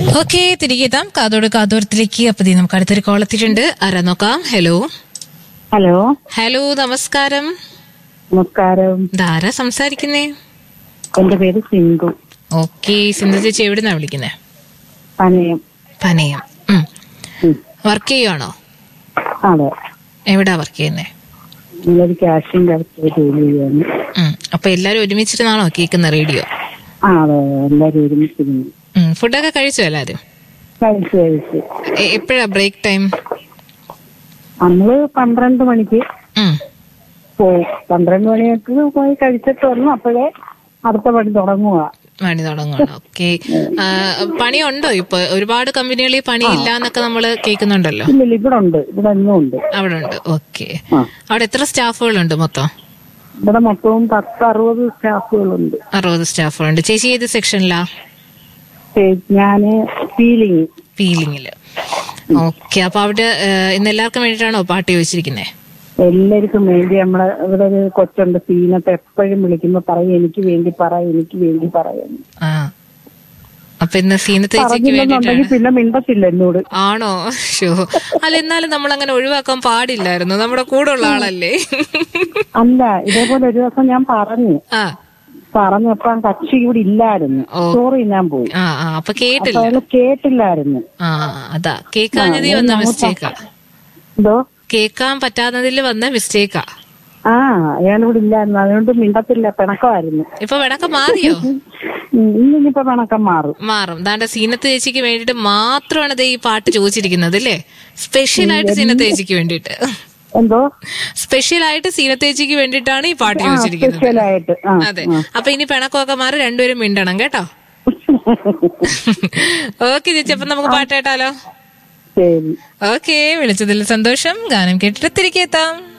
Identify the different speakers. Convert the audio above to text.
Speaker 1: Okay തിരികെ എത്താം കാതോട് കാതോരത്തിലേക്ക് അപ്പൊ ദേ നമുക്ക് അടുത്തൊരു കോൾ എത്തിയിട്ടുണ്ട് ആരാ നോക്കാം ഹലോ
Speaker 2: ഹലോ
Speaker 1: ഹലോ നമസ്കാരം
Speaker 2: നമസ്കാരം
Speaker 1: ധാരാ സംസാരിക്കുന്നേ
Speaker 2: എന്റെ പേര് സിന്ധു
Speaker 1: ഓക്കെ സിന്ധു ചേച്ചി എവിടുന്നാ വിളിക്കുന്നേ
Speaker 2: പനയം
Speaker 1: പനയം
Speaker 2: ഉം.
Speaker 1: വർക്ക് ചെയ്യുവാണോ
Speaker 2: അതെ
Speaker 1: എവിടാ വർക്ക് ചെയ്യുന്നേ
Speaker 2: നിങ്ങളൊരു ക്യാഷിന്റെ അടുത്ത് ജോലി ചെയ്യാണ്
Speaker 1: ഉം. അപ്പൊ എല്ലാരും ഒരുമിച്ചിരുന്നാണോ കേൾക്കുന്ന റേഡിയോ
Speaker 2: ആ അതെ എല്ലാരും ഒരുമിച്ചിരുന്നു
Speaker 1: ഉം. ഫുഡൊക്കെ കഴിച്ചോ എല്ലാരും
Speaker 2: കഴിച്ച് കഴിച്ച്
Speaker 1: എ- എപ്പോഴാ ബ്രേക്ക് ടൈം
Speaker 2: നമ്മള് പന്ത്രണ്ട് മണിക്ക്
Speaker 1: ഉം.
Speaker 2: പോവും പന്ത്രണ്ട് മണിക്ക് പോയി കഴിച്ചിട്ട് വന്നു അപ്പോഴേ അടുത്ത പണി തുടങ്ങുക
Speaker 1: പണി തുടങ്ങണം ഓക്കെ പണിയുണ്ടോ ഇപ്പൊ ഒരുപാട് കമ്പനികളിൽ പണിയില്ല എന്നൊക്കെ നമ്മൾ കേൾക്കുന്നുണ്ടല്ലോ
Speaker 2: ഇല്ലില്ല ഇവിടെ ഉണ്ട് ഇവിടെ എന്നും ഉണ്ട്
Speaker 1: അവിടെ ഉണ്ട് ഓക്കെ
Speaker 2: ആ
Speaker 1: അവിടെ എത്ര സ്റ്റാഫുകളുണ്ട് മൊത്തം
Speaker 2: ഇവിടെ മൊത്തവും പത്ത് അറുപത് സ്റ്റാഫുകളുണ്ട്
Speaker 1: അറുപത് സ്റ്റാഫുകളുണ്ട് ചേച്ചി ഏത് സെക്ഷനിലാ
Speaker 2: ഏ- ഞാന് ഫീലിംഗ്
Speaker 1: ഫീലിംഗില് ഓക്കെ അപ്പൊ അവിടെ ഏഹ്, ഇന്ന് എല്ലാവർക്കും വേണ്ടിയിട്ടാണോ പാട്ട് ചോദിച്ചിരിക്കുന്നത്
Speaker 2: എല്ലാവർക്കും വേണ്ടി നമ്മളെ ഇവിടെ ഒരു കൊച്ചുണ്ട് സീനത്ത് എപ്പോഴും വിളിക്കുമ്പോ പറയും എനിക്ക് വേണ്ടി പറ എനിക്ക് വേണ്ടി പറയുന്നു
Speaker 1: ആ അപ്പൊ ഇന്ന് സീനത്ത് ചേച്ചിക്ക്
Speaker 2: പറഞ്ഞില്ലെന്നുണ്ടെങ്കിൽ
Speaker 1: വേണ്ടിയിട്ടാണ്
Speaker 2: പിന്നെ മിണ്ടത്തില്ല എന്നോട്
Speaker 1: ആണോ ഷോ അല്ല എന്നാലും നമ്മൾ അങ്ങനെ ഒഴിവാക്കാൻ പാടില്ലായിരുന്നു നമ്മുടെ കൂടെ ഉള്ള ആളല്ലേ
Speaker 2: അല്ല ഇതേപോലെ ഒരു ദിവസം ഞാൻ പറഞ്ഞു
Speaker 1: ആ
Speaker 2: പറഞ്ഞപ്പോ ആ കക്ഷി ഇവിടെ ഇല്ലായിരുന്നു
Speaker 1: ഓ.
Speaker 2: സോറി ഞാൻ പോയി
Speaker 1: ആ ആ അപ്പൊ
Speaker 2: അപ്പൊ
Speaker 1: കേട്ടില്ല
Speaker 2: അയാള് കേട്ടില്ലായിരുന്നു
Speaker 1: ആ അതാ കേൾക്കാഞ്ഞതിൽ വന്ന മിസ്റ്റേക്കാ
Speaker 2: എന്തോ
Speaker 1: കേൾക്കാൻ പറ്റാത്തതിൽ വന്ന മിസ്റ്റേക്കാ
Speaker 2: ആ അയാൾ ഇവിടെ ഇല്ലായിരുന്നു അതുകൊണ്ട് മിണ്ടത്തില്ല പിണക്കമായിരുന്നു
Speaker 1: ഇപ്പൊ വിടക്ക മാറിയോ
Speaker 2: ഉം, ഇന്നിനിപ്പോ പിണക്കം മാറും
Speaker 1: മാറും ദാണ്ട സീനത്ത് ചേച്ചിക്ക് വേണ്ടിയിട്ട് മാത്രമാണ് ദേ ഈ പാട്ട് ചോദിച്ചിരിക്കുന്നത് അല്ലേ സ്പെഷ്യൽ ആയിട്ട് സീനത്ത് ചേച്ചിക്ക് വേണ്ടിയിട്ട്
Speaker 2: എന്തോ
Speaker 1: സ്പെഷ്യൽ ആയിട്ട് സീനത്ത് ചേച്ചിക്ക് വേണ്ടിയിട്ടാണ് ഈ പാട്ട്
Speaker 2: ആ
Speaker 1: ചോദിച്ചിരിക്കുന്നത്
Speaker 2: സ്പെഷ്യലായിട്ട് ആ
Speaker 1: അതെ അപ്പൊ ഇനി പിണക്കമൊക്കെ മാറി രണ്ടുപേരും മിണ്ടണം കേട്ടോ ഓക്കെ ചേച്ചി അപ്പൊ നമുക്ക് പാട്ട് കേട്ടാലോ
Speaker 2: ശരി
Speaker 1: ഓക്കെ വിളിച്ചതിൽ സന്തോഷം ഗാനം കേട്ടിട്ട് തിരികെ എത്താം